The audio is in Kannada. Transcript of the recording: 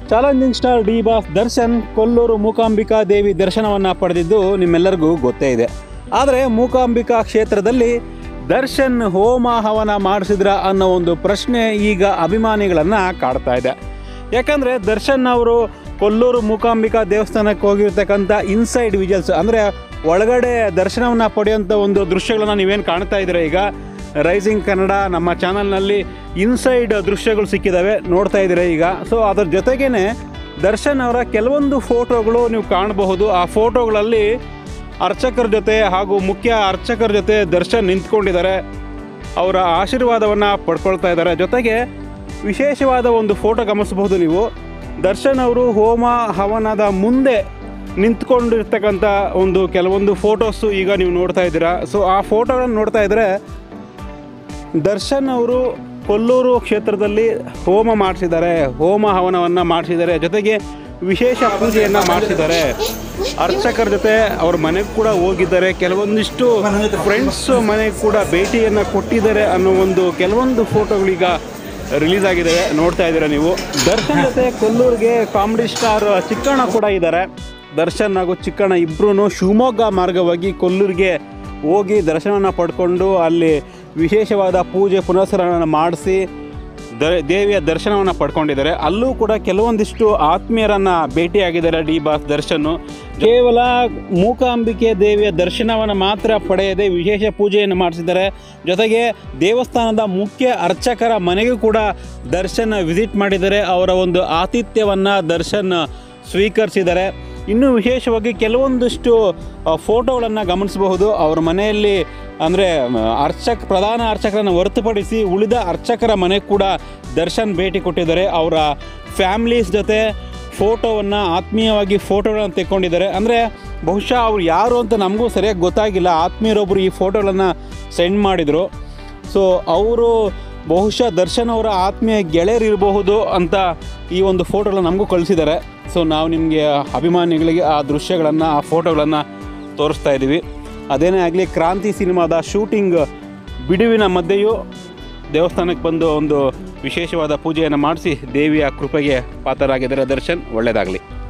challenging star D boss Darshan Kollur Mookambika Devi ದರ್ಶನವನ್ನು ಪಡೆದಿದ್ದು ನಿಮ್ಮೆಲ್ಲರಿಗೂ ಗೊತ್ತೇ ಇದೆ ಆದರೆ ಮೂಕಾಂಬಿಕಾ ಕ್ಷೇತ್ರದಲ್ಲಿ ದರ್ಶನ್ ಹೋಮ ಹವನ ಮಾಡಿಸಿದ್ರ ಅನ್ನೋ ಒಂದು ಪ್ರಶ್ನೆ ಈಗ ಅಭಿಮಾನಿಗಳನ್ನು ಕಾಡ್ತಾ ಇದೆ ಯಾಕಂದರೆ ದರ್ಶನ್ ಅವರು ಕೊಲ್ಲೂರು ಮೂಕಾಂಬಿಕಾ ದೇವಸ್ಥಾನಕ್ಕೆ ಹೋಗಿರ್ತಕ್ಕಂಥ ಇನ್ಸೈಡ್ ವಿಜುವಲ್ಸ್ ಅಂದರೆ ಒಳಗಡೆ ದರ್ಶನವನ್ನು ಪಡೆಯುವಂಥ ಒಂದು ದೃಶ್ಯಗಳನ್ನು ನೀವೇನು ಕಾಣ್ತಾ ಇದ್ದೀರಾ ಈಗ ರೈಸಿಂಗ್ ಕನ್ನಡ ನಮ್ಮ ಚಾನಲ್ನಲ್ಲಿ ಇನ್ಸೈಡ್ ದೃಶ್ಯಗಳು ಸಿಕ್ಕಿದ್ದಾವೆ ನೋಡ್ತಾ ಇದ್ದೀರಾ ಈಗ ಸೊ ಅದ್ರ ಜೊತೆಗೇನೆ ದರ್ಶನ್ ಅವರ ಕೆಲವೊಂದು ಫೋಟೋಗಳು ನೀವು ಕಾಣಬಹುದು ಆ ಫೋಟೋಗಳಲ್ಲಿ ಅರ್ಚಕರ ಜೊತೆ ಹಾಗೂ ಮುಖ್ಯ ಅರ್ಚಕರ ಜೊತೆ ದರ್ಶನ್ ನಿಂತ್ಕೊಂಡಿದ್ದಾರೆ ಅವರ ಆಶೀರ್ವಾದವನ್ನು ಪಡ್ಕೊಳ್ತಾ ಇದ್ದಾರೆ ಜೊತೆಗೆ ವಿಶೇಷವಾದ ಒಂದು ಫೋಟೋ ಗಮನಿಸಬಹುದು ನೀವು ದರ್ಶನ್ ಅವರು ಹೋಮ ಹವನದ ಮುಂದೆ ನಿಂತ್ಕೊಂಡಿರ್ತಕ್ಕಂಥ ಒಂದು ಕೆಲವೊಂದು ಫೋಟೋಸು ಈಗ ನೀವು ನೋಡ್ತಾ ಇದ್ದೀರಾ ಸೊ ಆ ಫೋಟೋಗಳನ್ನು ನೋಡ್ತಾ ಇದ್ದರೆ ದರ್ಶನ್ ಅವರು ಕೊಲ್ಲೂರು ಕ್ಷೇತ್ರದಲ್ಲಿ ಹೋಮ ಮಾಡಿಸಿದ್ದಾರೆ ಹೋಮ ಹವನವನ್ನು ಮಾಡಿಸಿದ್ದಾರೆ ಜೊತೆಗೆ ವಿಶೇಷ ಪೂಜೆಯನ್ನು ಮಾಡಿಸಿದ್ದಾರೆ ಅರ್ಚಕರ ಜೊತೆ ಅವ್ರ ಮನೆಗೆ ಕೂಡ ಹೋಗಿದ್ದಾರೆ ಕೆಲವೊಂದಿಷ್ಟು ಫ್ರೆಂಡ್ಸ್ ಮನೆಗೆ ಕೂಡ ಭೇಟಿಯನ್ನು ಕೊಟ್ಟಿದ್ದಾರೆ ಅನ್ನೋ ಒಂದು ಕೆಲವೊಂದು ಫೋಟೋಗಳೀಗ ರಿಲೀಸ್ ಆಗಿದೆ ನೋಡ್ತಾ ಇದ್ದೀರಾ ನೀವು ದರ್ಶನ್ ಜೊತೆ ಕೊಲ್ಲೂರಿಗೆ ಕಾಮಿಡಿ ಸ್ಟಾರ್ ಚಿಕ್ಕಣ್ಣ ಕೂಡ ಇದ್ದಾರೆ ದರ್ಶನ್ ಹಾಗೂ ಚಿಕ್ಕಣ್ಣ ಇಬ್ಬರೂ ಶಿವಮೊಗ್ಗ ಮಾರ್ಗವಾಗಿ ಕೊಲ್ಲೂರಿಗೆ ಹೋಗಿ ದರ್ಶನವನ್ನು ಪಡ್ಕೊಂಡು ಅಲ್ಲಿ ವಿಶೇಷವಾದ ಪೂಜೆ ಪುನಸ್ಕಾರಗಳನ್ನು ಮಾಡಿಸಿ ದ ದೇವಿಯ ದರ್ಶನವನ್ನು ಪಡ್ಕೊಂಡಿದ್ದಾರೆ ಅಲ್ಲೂ ಕೂಡ ಕೆಲವೊಂದಿಷ್ಟು ಆತ್ಮೀಯರನ್ನು ಭೇಟಿಯಾಗಿದ್ದಾರೆ ಡಿ ಬಾಸ್ ದರ್ಶನ್ನು ಕೇವಲ ಮೂಕಾಂಬಿಕೆ ದೇವಿಯ ದರ್ಶನವನ್ನು ಮಾತ್ರ ಪಡೆಯದೆ ವಿಶೇಷ ಪೂಜೆಯನ್ನು ಮಾಡಿಸಿದ್ದಾರೆ ಜೊತೆಗೆ ದೇವಸ್ಥಾನದ ಮುಖ್ಯ ಅರ್ಚಕರ ಮನೆಗೂ ಕೂಡ ದರ್ಶನ್ ವಿಸಿಟ್ ಮಾಡಿದ್ದಾರೆ ಅವರ ಒಂದು ಆತಿಥ್ಯವನ್ನು ದರ್ಶನ್ ಸ್ವೀಕರಿಸಿದ್ದಾರೆ ಇನ್ನು ವಿಶೇಷವಾಗಿ ಕೆಲವೊಂದಿಷ್ಟು ಫೋಟೋಗಳನ್ನು ಗಮನಿಸಬಹುದು ಅವ್ರ ಮನೆಯಲ್ಲಿ ಅಂದರೆ ಅರ್ಚಕ ಪ್ರಧಾನ ಅರ್ಚಕರನ್ನು ಹೊರತುಪಡಿಸಿ ಉಳಿದ ಅರ್ಚಕರ ಮನೆಗೆ ಕೂಡ ದರ್ಶನ್ ಭೇಟಿ ಕೊಟ್ಟಿದ್ದಾರೆ ಅವರ ಫ್ಯಾಮ್ಲೀಸ್ ಜೊತೆ ಫೋಟೋವನ್ನು ಆತ್ಮೀಯವಾಗಿ ಫೋಟೋಗಳನ್ನು ತೆಕ್ಕೊಂಡಿದ್ದಾರೆ ಅಂದರೆ ಬಹುಶಃ ಅವ್ರು ಯಾರು ಅಂತ ನಮಗೂ ಸರಿಯಾಗಿ ಗೊತ್ತಾಗಿಲ್ಲ ಆತ್ಮೀಯರೊಬ್ಬರು ಈ ಫೋಟೋಗಳನ್ನು ಸೆಂಡ್ ಮಾಡಿದರು ಸೊ ಅವರು ಬಹುಶಃ ದರ್ಶನ್ ಅವರ ಆತ್ಮೀಯ ಗೆಳೆಯರಿರಬಹುದು ಅಂತ ಈ ಒಂದು ಫೋಟೋಗಳನ್ನ ನಮಗೂ ಕಳಿಸಿದ್ದಾರೆ ಸೊ ನಾವು ನಿಮಗೆ ಅಭಿಮಾನಿಗಳಿಗೆ ಆ ದೃಶ್ಯಗಳನ್ನು ಆ ಫೋಟೋಗಳನ್ನು ತೋರಿಸ್ತಾ ಇದ್ದೀವಿ ಅದೇನೇ ಆಗಲಿ ಕ್ರಾಂತಿ ಸಿನಿಮಾದ ಶೂಟಿಂಗ್ ಬಿಡುವಿನ ಮಧ್ಯೆಯೂ ದೇವಸ್ಥಾನಕ್ಕೆ ಬಂದು ಒಂದು ವಿಶೇಷವಾದ ಪೂಜೆಯನ್ನು ಮಾಡಿಸಿ ದೇವಿಯ ಕೃಪೆಗೆ ಪಾತ್ರರಾಗಿದ್ದಾರೆ ದರ್ಶನ್ ಒಳ್ಳೆಯದಾಗಲಿ